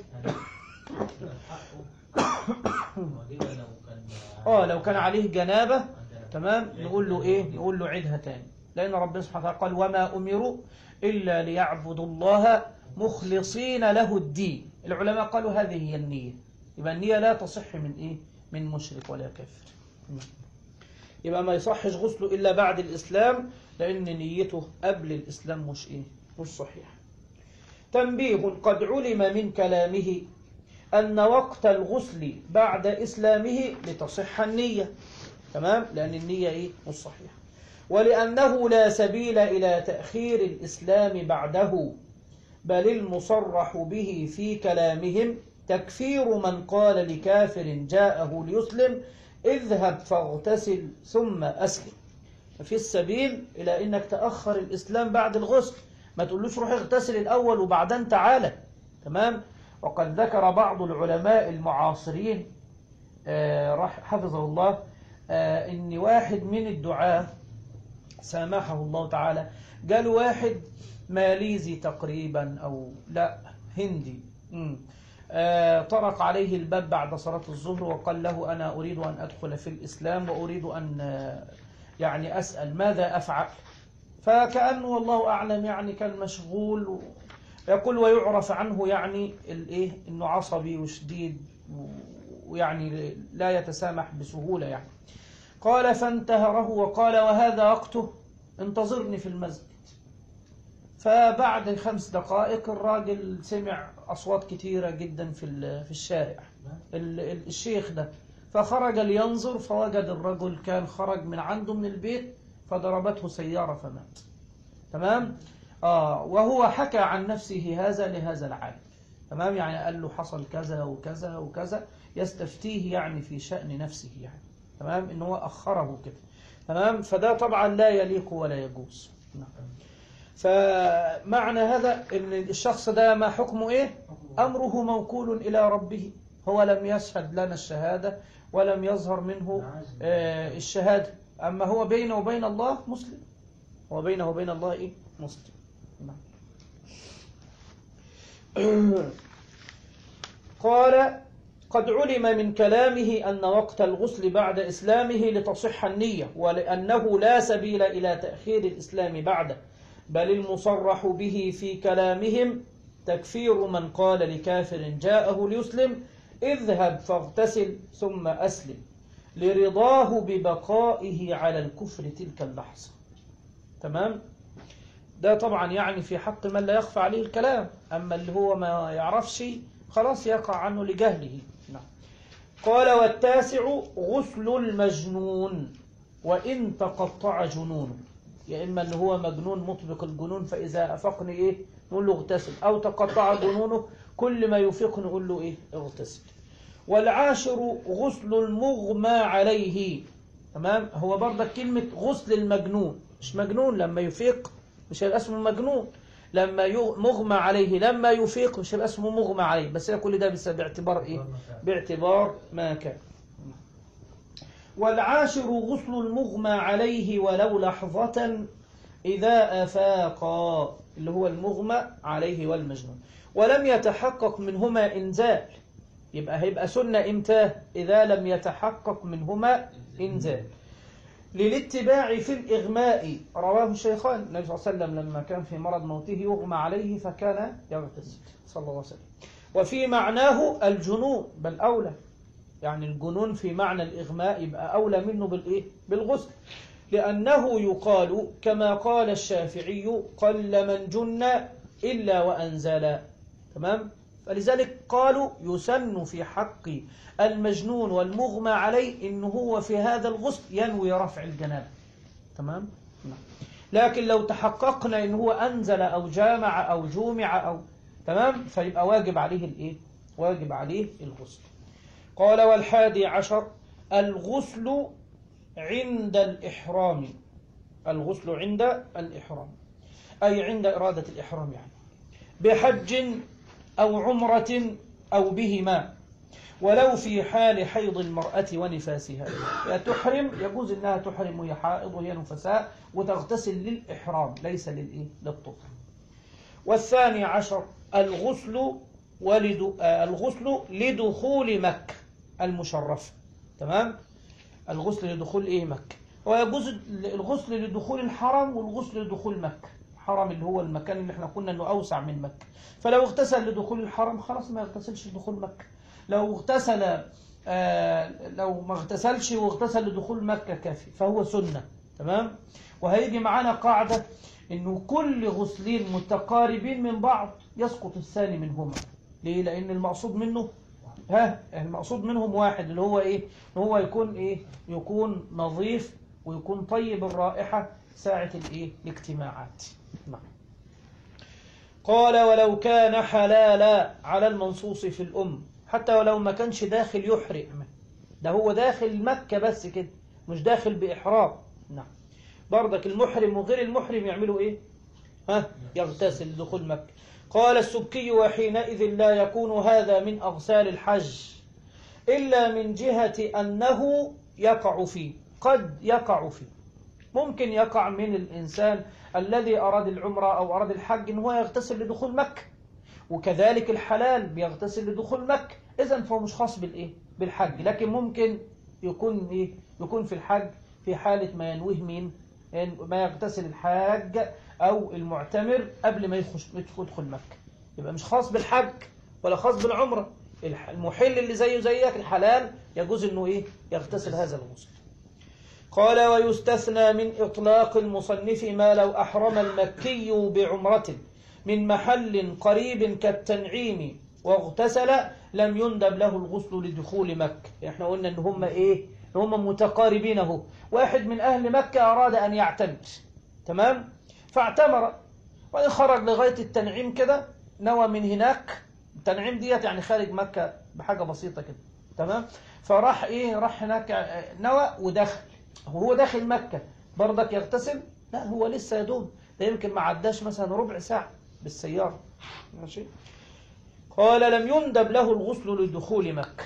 آه لو كان عليه جنابة تمام نقول له إيه نقول له عيدها تاني لأن ربنا سبحانه وتعالى قال وما أمروا إلا ليعبدوا الله مخلصين له الدين العلماء قالوا هذه هي النية يبقى النية لا تصح من إيه من مشرك ولا كافر يبقى ما يصحش غسله إلا بعد الإسلام لأن نيته قبل الإسلام مش إيه مش صحيح تنبيه قد علم من كلامه أن وقت الغسل بعد إسلامه لتصح النية تمام لأن النية إيه مش صحيحة ولأنه لا سبيل إلى تأخير الإسلام بعده بل المصرح به في كلامهم تكفير من قال لكافر جاءه ليسلم اذهب فاغتسل ثم أسلم ففي السبيل إلى أنك تأخر الإسلام بعد الغسل ما تقولوش روح اغتسل الأول وبعدين تعالى تمام وقد ذكر بعض العلماء المعاصرين آه، رح- حفظه الله آه، ان واحد من الدعاة سامحه الله تعالى قال واحد ماليزي تقريبا او لا هندي مم. آه، طرق عليه الباب بعد صلاة الظهر وقال له أنا أريد أن أدخل في الإسلام وأريد أن آه، يعني أسأل ماذا أفعل فكأنه والله أعلم يعني كان مشغول و... يقول ويعرف عنه يعني الايه انه عصبي وشديد و- ويعني لا يتسامح بسهولة يعني قال فانتهره وقال وهذا وقته انتظرني في المسجد فبعد خمس دقائق الراجل سمع أصوات كثيرة جدا في ال- في الشارع ال- ال- الشيخ ده فخرج لينظر فوجد الرجل كان خرج من عنده من البيت فضربته سيارة فمات تمام آه وهو حكى عن نفسه هذا لهذا العالم تمام يعني قال له حصل كذا وكذا وكذا يستفتيه يعني في شأن نفسه يعني تمام ان هو أخره كده تمام فده طبعا لا يليق ولا يجوز نعم. فمعنى هذا ان الشخص ده ما حكمه ايه امره موكول الى ربه هو لم يشهد لنا الشهادة ولم يظهر منه آه، الشهادة اما هو بينه وبين الله مسلم هو بينه وبين الله ايه مسلم نعم. قال قد علم من كلامه أن وقت الغسل بعد إسلامه لتصح النية ولأنه لا سبيل إلى تأخير الإسلام بعده بل المصرح به في كلامهم تكفير من قال لكافر جاءه ليسلم اذهب فاغتسل ثم أسلم لرضاه ببقائه على الكفر تلك اللحظة تمام ده طبعا يعني في حق من لا يخفى عليه الكلام أما اللي هو ما يعرفش خلاص يقع عنه لجهله نعم. قال والتاسع غسل المجنون وإن تقطع جنونه يا إما اللي هو مجنون مطبق الجنون فإذا أفقني إيه نقول له اغتسل أو تقطع جنونه كل ما يفيق نقول له إيه اغتسل والعاشر غسل المغمى عليه تمام هو برضك كلمة غسل المجنون مش مجنون لما يفيق مش هيبقى اسمه مجنون لما يغ- مغمى عليه لما يفيق مش هيبقى اسمه مغمى عليه بس هي كل ده بس باعتبار ايه باعتبار ما كان والعاشر غسل المغمى عليه ولو لحظة إذا أفاقا اللي هو المغمى عليه والمجنون ولم يتحقق منهما إنزال يبقى هيبقى سنة إمتى إذا لم يتحقق منهما إنزال للاتباع في الإغماء رواه الشيخان النبي صلى الله عليه وسلم لما كان في مرض موته يغمى عليه فكان يغتسل صلى الله عليه وسلم وفي معناه الجنون بل أولى يعني الجنون في معنى الإغماء يبقى أولى منه بالإيه؟ بالغسل لأنه يقال كما قال الشافعي قل من جن إلا وأنزل تمام فلذلك قالوا يسن في حق المجنون والمغمى عليه إنه هو في هذا الغسل ينوي رفع الجنابة تمام نعم. لكن لو تحققنا إن هو أنزل أو جامع أو جومع أو تمام فيبقى واجب عليه الإيه واجب عليه الغسل قال والحادي عشر الغسل عند الإحرام الغسل عند الإحرام أي عند إرادة الإحرام يعني بحج أو عمرة أو بهما ولو في حال حيض المرأة ونفاسها يا تحرم يجوز أنها تحرم وهي حائض وهي نفساء وتغتسل للإحرام ليس للإيه للطهر والثاني عشر الغسل ولد آه الغسل لدخول مكة المشرفة تمام الغسل لدخول إيه مكة ويجوز الغسل لدخول الحرم والغسل لدخول مكة الحرم اللي هو المكان اللي احنا قلنا انه اوسع من مكة فلو اغتسل لدخول الحرم خلاص ما يغتسلش لدخول مكة لو اغتسل آه لو ما اغتسلش واغتسل لدخول مكة كافي فهو سنة تمام وهيجي معانا قاعدة انه كل غسلين متقاربين من بعض يسقط الثاني منهما ليه لان المقصود منه ها المقصود منهم واحد اللي هو ايه ان هو يكون ايه يكون نظيف ويكون طيب الرائحة ساعة الايه الاجتماعات نعم قال ولو كان حلالا على المنصوص في الأم حتى ولو ما كانش داخل يحرم ده هو داخل مكة بس كده مش داخل بإحرام نعم برضك المحرم وغير المحرم يعملوا ايه ها يغتسل لدخول مكة قال السبكي وحينئذ لا يكون هذا من أغسال الحج إلا من جهة أنه يقع فيه قد يقع فيه ممكن يقع من الإنسان الذي أراد العمرة أو أراد الحج إن هو يغتسل لدخول مكة وكذلك الحلال بيغتسل لدخول مكة إذا فهو مش خاص بالإيه بالحج لكن ممكن يكون إيه يكون في الحج في حالة ما ينويه مين إن ما يغتسل الحاج أو المعتمر قبل ما يخش يدخل مكة يبقى مش خاص بالحج ولا خاص بالعمرة الح- المحل اللي زيه زيك الحلال يجوز انه ايه يغتسل هذا الغسل قال ويستثنى من إطلاق المصنف ما لو أحرم المكي بعمرة من محل قريب كالتنعيم واغتسل لم يندب له الغسل لدخول مكة احنا قلنا ان هم ايه ان هم متقاربين اهو واحد من اهل مكة اراد ان يعتمر تمام فاعتمر وإن خرج لغاية التنعيم كده نوى من هناك التنعيم ديت يعني خارج مكة بحاجة بسيطة كده تمام فراح ايه راح هناك آه، نوى ودخل هو داخل مكة برضك يغتسل لا هو لسه يا دوب ده يمكن ما عداش مثلا ربع ساعة بالسيارة ماشي قال لم يندب له الغسل لدخول مكة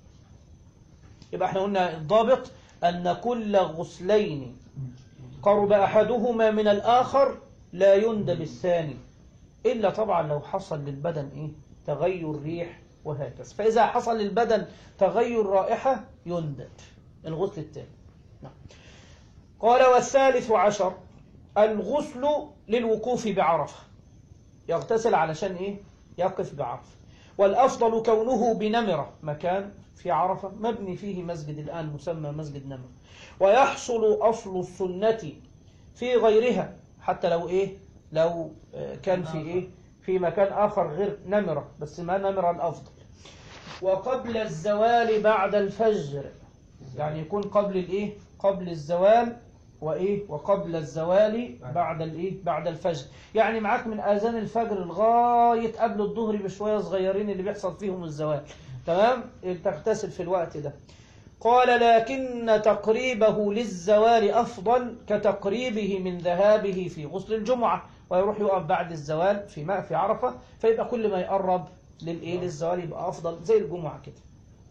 يبقى احنا قلنا الضابط أن كل غسلين قرب أحدهما من الآخر لا يندب الثاني إلا طبعا لو حصل للبدن إيه تغير ريح وهكذا فإذا حصل للبدن تغير رائحة يندب الغسل الثاني نعم. قال والثالث عشر الغسل للوقوف بعرفة يغتسل علشان إيه يقف بعرفة والأفضل كونه بنمرة مكان في عرفة مبني فيه مسجد الآن مسمى مسجد نمرة ويحصل أصل السنة في غيرها حتى لو إيه لو آه، كان في إيه في مكان آخر غير نمرة بس ما نمرة الأفضل وقبل الزوال بعد الفجر يعني يكون قبل الإيه قبل الزوال وإيه وقبل الزوال بعد الإيه بعد الفجر يعني معاك من آذان الفجر لغاية قبل الظهر بشوية صغيرين اللي بيحصل فيهم الزوال تمام تغتسل في الوقت ده قال لكن تقريبه للزوال أفضل كتقريبه من ذهابه في غسل الجمعة ويروح يقف بعد الزوال في ماء في عرفة فيبقى كل ما يقرب للإيه للزوال يبقى أفضل زي الجمعة كده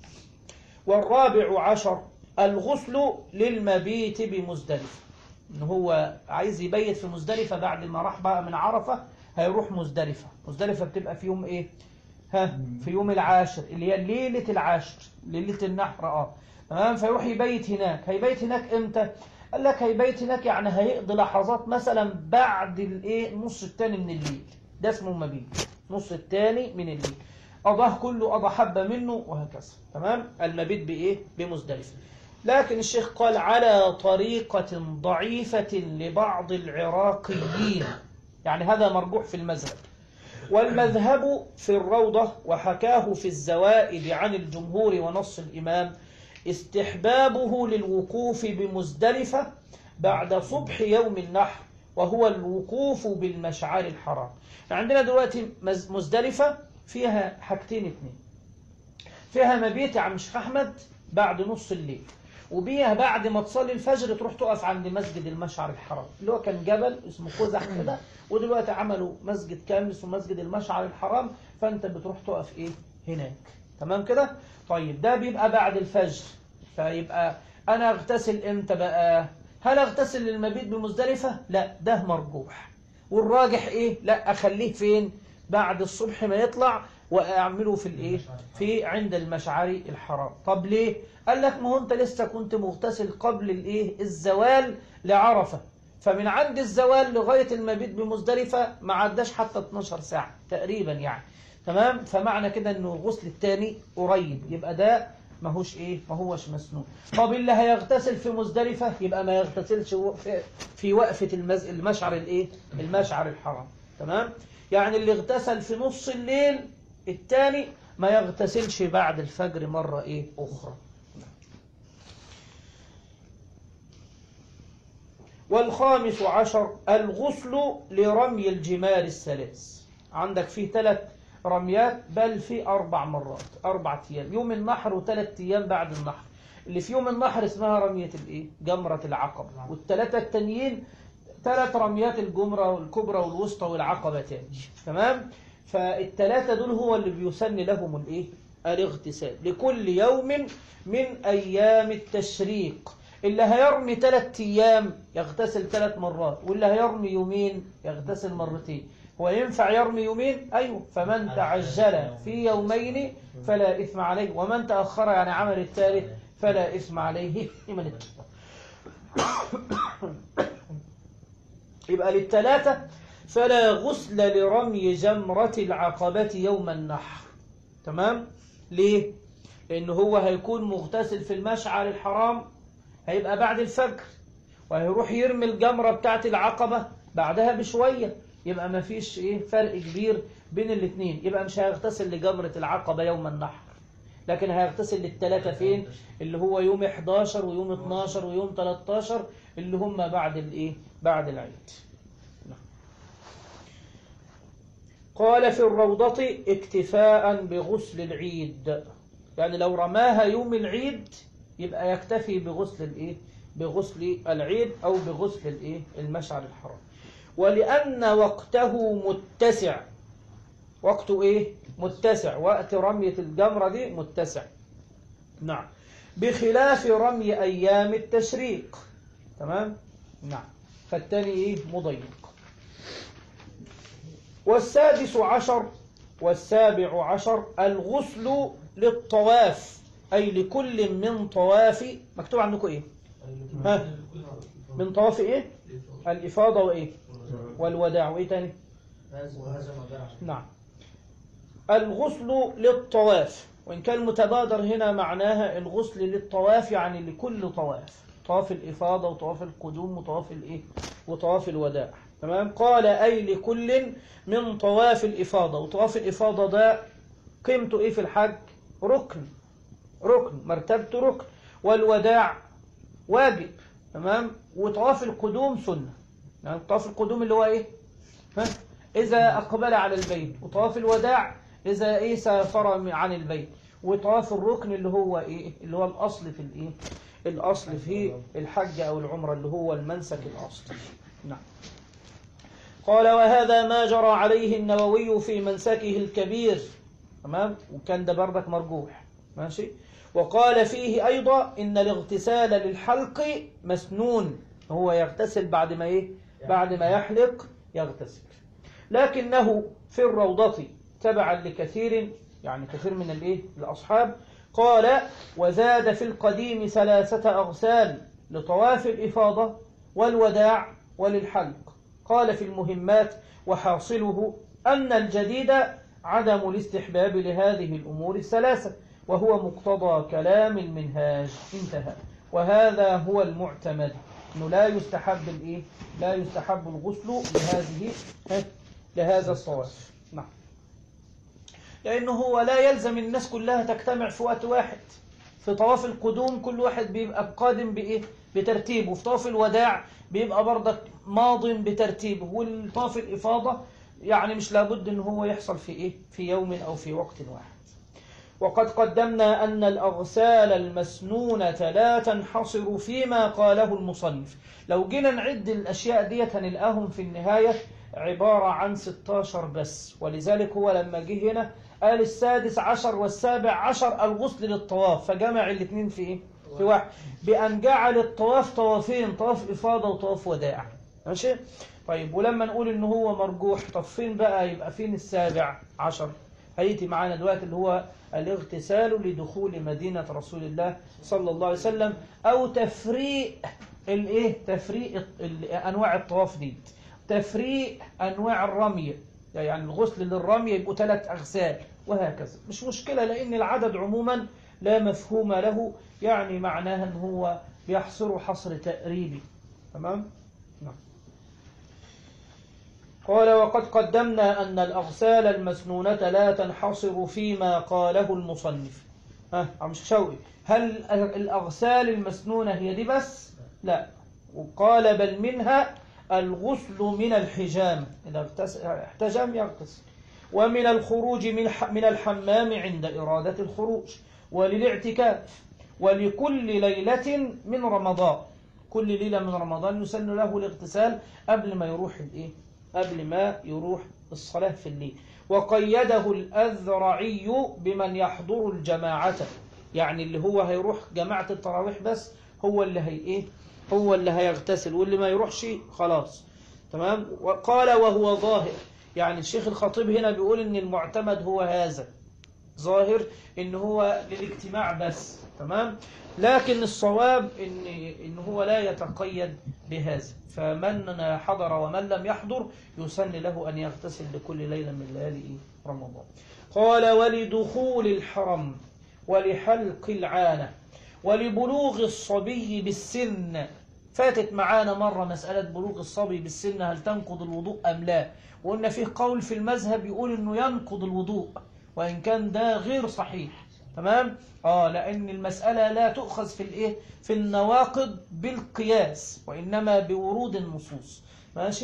والرابع عشر الغسل للمبيت بمزدلفة إن هو عايز يبيت في مزدلفة بعد ما راح بقى من عرفة هيروح مزدلفة مزدلفة بتبقى في يوم إيه ها في يوم العاشر اللي هي ليلة العاشر ليلة النحر اه تمام فيروح يبيت هناك هيبيت هناك امتى قال لك هيبيت هناك يعني هيقضي لحظات مثلا بعد الايه النص الثاني من الليل ده اسمه مبيت النص الثاني من الليل قضاه كله قضى حبة منه وهكذا تمام المبيت بايه بمزدلفة لكن الشيخ قال على طريقة ضعيفة لبعض العراقيين يعني هذا مرجوح في المذهب والمذهب في الروضة وحكاه في الزوائد عن الجمهور ونص الإمام استحبابه للوقوف بمزدلفة بعد صبح يوم النحر وهو الوقوف بالمشعر الحرام عندنا دلوقتي مز- مزدلفة فيها حاجتين اتنين فيها مبيت يا عم شيخ أحمد بعد نص الليل وبيها بعد ما تصلي الفجر تروح تقف عند مسجد المشعر الحرام اللي هو كان جبل اسمه قزح كده ودلوقتي عملوا مسجد كامل اسمه مسجد المشعر الحرام فانت بتروح تقف ايه هناك تمام كده طيب ده بيبقى بعد الفجر فيبقى انا اغتسل امتى بقى هل اغتسل للمبيت بمزدلفة لا ده مرجوح والراجح ايه لا اخليه فين بعد الصبح ما يطلع واعمله في الايه في عند المشعر الحرام طب ليه قال لك ما هو انت لسه كنت مغتسل قبل الايه الزوال لعرفه فمن عند الزوال لغايه المبيت بمزدلفه ما عداش حتى 12 ساعه تقريبا يعني تمام فمعنى كده انه الغسل الثاني قريب يبقى ده ما هوش ايه ما هوش مسنون طب اللي هيغتسل في مزدلفه يبقى ما يغتسلش و- في, في وقفه المز... المشعر الايه المشعر الحرام تمام يعني اللي اغتسل في نص الليل الثاني ما يغتسلش بعد الفجر مره ايه اخرى والخامس عشر الغسل لرمي الجمار الثلاث عندك فيه ثلاث رميات بل في أربع مرات أربع أيام يوم النحر وثلاث أيام بعد النحر اللي في يوم النحر اسمها رمية الإيه؟ جمرة العقبة والثلاثة التانيين ثلاث رميات الجمرة والكبرى والوسطى والعقبة تاني تمام فالثلاثة دول هو اللي بيسن لهم الإيه؟ الاغتسال لكل يوم من أيام التشريق اللي هيرمي ثلاث أيام يغتسل ثلاث مرات واللي هيرمي يومين يغتسل مرتين هو ينفع يرمي يومين أيوه فمن تعجل في يومين فلا إثم عليه ومن تأخر يعني عمل الثالث فلا إثم عليه لمن اتقى يبقى للثلاثة فلا غسل لرمي جمرة العقبة يوم النحر تمام ليه لأنه هو هيكون مغتسل في المشعر الحرام هيبقى بعد الفجر وهيروح يرمي الجمرة بتاعت العقبة بعدها بشوية يبقى ما فيش ايه فرق كبير بين الاثنين يبقى مش هيغتسل لجمرة العقبة يوم النحر لكن هيغتسل للثلاثة فين اللي هو يوم 11 ويوم 12 ويوم 13 اللي هم بعد الايه بعد العيد قال في الروضة اكتفاء بغسل العيد يعني لو رماها يوم العيد يبقى يكتفي بغسل الايه بغسل العيد او بغسل الايه المشعر الحرام ولأن وقته متسع وقته ايه متسع وقت رمية الجمرة دي متسع نعم بخلاف رمي أيام التشريق تمام نعم فالتاني ايه مضيق والسادس عشر والسابع عشر الغسل للطواف أي لكل من طواف مكتوب عندكم ايه ها من طواف ايه الإفاضة وايه والوداع وايه تاني وهذا ما جرى نعم الغسل للطواف وإن كان متبادر هنا معناها الغسل للطواف يعني لكل طواف طواف الإفاضة وطواف القدوم وطواف الإيه وطواف الوداع تمام قال أي لكل من طواف الإفاضة وطواف الإفاضة ده قيمته إيه في الحج ركن ركن مرتبته ركن والوداع واجب تمام وطواف القدوم سنة يعني طواف القدوم اللي هو إيه ها؟ إذا أقبل على البيت وطواف الوداع إذا إيه سافر عن البيت وطواف الركن اللي هو إيه اللي هو الأصل في الإيه الأصل في الحج أو العمرة اللي هو المنسك الأصلي نعم قال وهذا ما جرى عليه النووي في منسكه الكبير تمام وكان ده بردك مرجوح ماشي وقال فيه أيضا إن الاغتسال للحلق مسنون هو يغتسل بعد ما إيه بعد ما يحلق يغتسل لكنه في الروضة تبعا لكثير يعني كثير من الايه الأصحاب قال وزاد في القديم ثلاثة أغسال لطواف الإفاضة والوداع وللحلق قال في المهمات وحاصله أن الجديد عدم الاستحباب لهذه الأمور الثلاثة وهو مقتضى كلام المنهاج انتهى وهذا هو المعتمد انه لا يستحب الايه لا يستحب الغسل لهذه لهذا الطواف نعم لانه هو لا يلزم الناس كلها تجتمع في وقت واحد في طواف القدوم كل واحد بيبقى قادم بايه بترتيبه في طواف الوداع بيبقى برضك ماض بترتيبه والطواف الافاضه يعني مش لابد ان هو يحصل في ايه في يوم او في وقت واحد وقد قدمنا أن الأغسال المسنونة لا تنحصر فيما قاله المصنف لو جينا نعد الأشياء ديت هنلقاهم في النهاية عبارة عن 16 بس ولذلك هو لما جه هنا قال السادس عشر والسابع عشر الغسل للطواف فجمع الاثنين في ايه؟ في واحد بأن جعل الطواف طوافين طواف إفاضة وطواف وداع ماشي؟ طيب ولما نقول إن هو مرجوح طب فين بقى يبقى فين السابع عشر هيأتي معانا دلوقتي اللي هو الاغتسال لدخول مدينة رسول الله صلى الله عليه وسلم أو تفريق الايه تفريق ال- انواع الطواف دي تفريق انواع الرمي يعني الغسل للرمي يبقوا ثلاث اغسال وهكذا مش مشكله لان العدد عموما لا مفهوم له يعني معناها ان هو بيحصر حصر تقريبي تمام نعم قال وقد قدمنا أن الأغسال المسنونة لا تنحصر فيما قاله المصنف ها عم شوقي هل الأغسال المسنونة هي دي بس لا وقال بل منها الغسل من الحجام إذا اغتس- احتجم يغتسل ومن الخروج من ح- من الحمام عند إرادة الخروج وللاعتكاف ولكل ليلة من رمضان كل ليلة من رمضان يسن له الاغتسال قبل ما يروح الايه قبل ما يروح الصلاة في الليل وقيده الأذرعي بمن يحضر الجماعة يعني اللي هو هيروح جماعة التراويح بس هو اللي هي ايه هو اللي هيغتسل واللي ما يروحش خلاص تمام وقال وهو ظاهر يعني الشيخ الخطيب هنا بيقول ان المعتمد هو هذا ظاهر ان هو للاجتماع بس تمام لكن الصواب ان ان هو لا يتقيد بهذا فمن حضر ومن لم يحضر يسن له ان يغتسل لكل ليله من ليالي رمضان قال ولدخول الحرم ولحلق العانه ولبلوغ الصبي بالسن فاتت معانا مرة مسألة بلوغ الصبي بالسن هل تنقض الوضوء أم لا وقلنا فيه قول في المذهب يقول أنه ينقض الوضوء وإن كان ده غير صحيح تمام آه لأن المسألة لا تؤخذ في الإيه في النواقض بالقياس وإنما بورود النصوص ماشي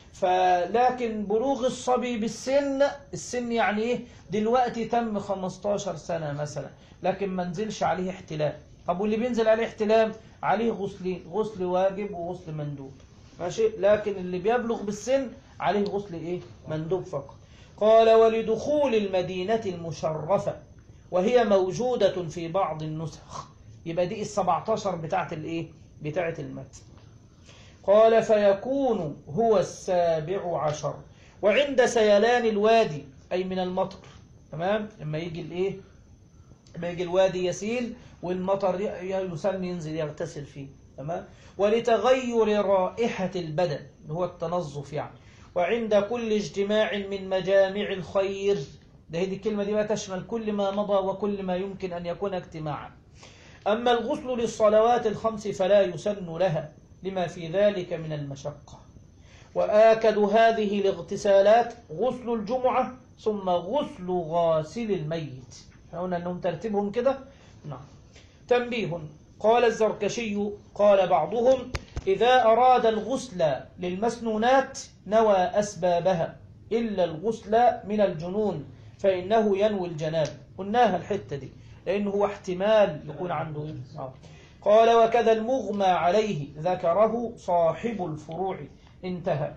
فلكن بلوغ الصبي بالسن السن يعني ايه دلوقتي تم 15 سنة مثلا لكن ما نزلش عليه احتلام طب واللي بينزل عليه احتلام عليه غسلين غسل واجب وغسل مندوب ماشي لكن اللي بيبلغ بالسن عليه غسل ايه مندوب فقط قال ولدخول المدينة المشرفة وهي موجودة في بعض النسخ يبقى دي السبعتاشر بتاعت الايه بتاعت المتن قال فيكون هو السابع عشر وعند سيلان الوادي أي من المطر تمام لما يجي الايه لما يجي الوادي يسيل والمطر ي- يسن ينزل يغتسل فيه تمام ولتغير رائحة البدن اللي هو التنظف يعني وعند كل اجتماع من مجامع الخير ده هي دي الكلمة دي بقى تشمل كل ما مضى وكل ما يمكن أن يكون اجتماعا أما الغسل للصلوات الخمس فلا يسن لها لما في ذلك من المشقة وآكد هذه الاغتسالات غسل الجمعة ثم غسل غاسل الميت إحنا قلنا أنهم ترتيبهم كده نعم تنبيه قال الزركشي قال بعضهم إذا أراد الغسل للمسنونات نوى أسبابها إلا الغسل من الجنون فإنه ينوي الجناب قلناها الحتة دي لأنه هو احتمال يكون عنده آه. قال وكذا المغمى عليه ذكره صاحب الفروع انتهى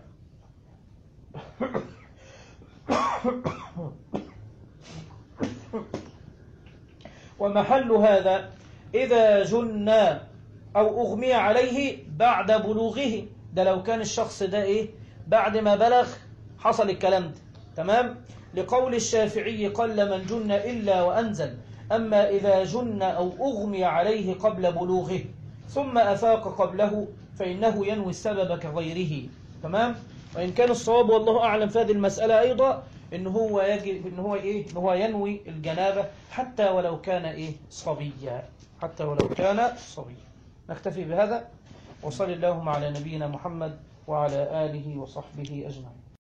ومحل هذا إذا جن أو أغمي عليه بعد بلوغه ده لو كان الشخص ده إيه بعد ما بلغ حصل الكلام ده تمام لقول الشافعي قل من جن إلا وأنزل أما إذا جن أو أغمي عليه قبل بلوغه ثم أفاق قبله فإنه ينوي السبب كغيره تمام وإن كان الصواب والله أعلم في هذه المسألة أيضا إن هو يجب إن هو إيه إن هو ينوي الجنابة حتى ولو كان إيه صبيا حتى ولو كان صبيا نكتفي بهذا وصلى اللهم على نبينا محمد وعلى آله وصحبه أجمعين